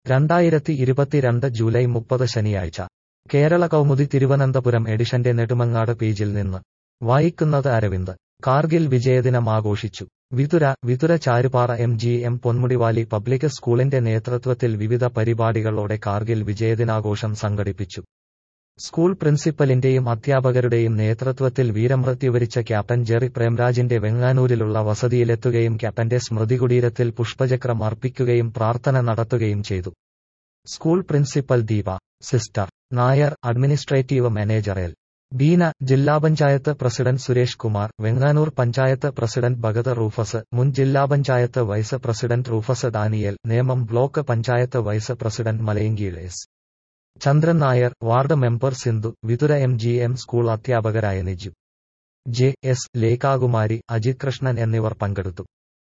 രണ്ടായിരത്തി ഇരുപത്തിരണ്ട് ജൂലൈ മുപ്പത് ശനിയാഴ്ച കേരള കൗമുദി തിരുവനന്തപുരം എഡിഷന്റെ നെടുമങ്ങാട് പേജിൽ നിന്ന് വായിക്കുന്നത് അരവിന്ദ് കാർഗിൽ വിജയദിനം ആഘോഷിച്ചു Vithura Vithura Charupara M G M പൊന്മുടിവാലി പബ്ലിക് സ്കൂളിന്റെ നേതൃത്വത്തിൽ വിവിധ പരിപാടികളോടെ കാർഗിൽ വിജയദിനാഘോഷം സംഘടിപ്പിച്ചു സ്കൂൾ പ്രിൻസിപ്പലിന്റെയും അധ്യാപകരുടെയും നേതൃത്വത്തിൽ വീരമൃത്യു വരിച്ച ക്യാപ്റ്റൻ ജെറി പ്രേംരാജിന്റെ വെങ്ങാനൂരിലുള്ള വസതിയിലെത്തുകയും ക്യാപ്റ്റന്റെ സ്മൃതികുടീരത്തിൽ പുഷ്പചക്രം അർപ്പിക്കുകയും പ്രാർത്ഥന നടത്തുകയും ചെയ്തു school principal Deepa sister Nair administrative manager L Beena ജില്ലാ panchayat president Suresh Kumar Venganoor panchayat president Bhagat Rufus മുൻ ജില്ലാ panchayat vice president Rufus Daniel Nemom block panchayat vice president Malayinkeezh S Chandran Nair ward member Sindhu Vithura M G M school അധ്യാപകരായ നിജു ജെ എസ് ലേഖാകുമാരി അജിത് കൃഷ്ണൻ എന്നിവർ പങ്കെടുത്തു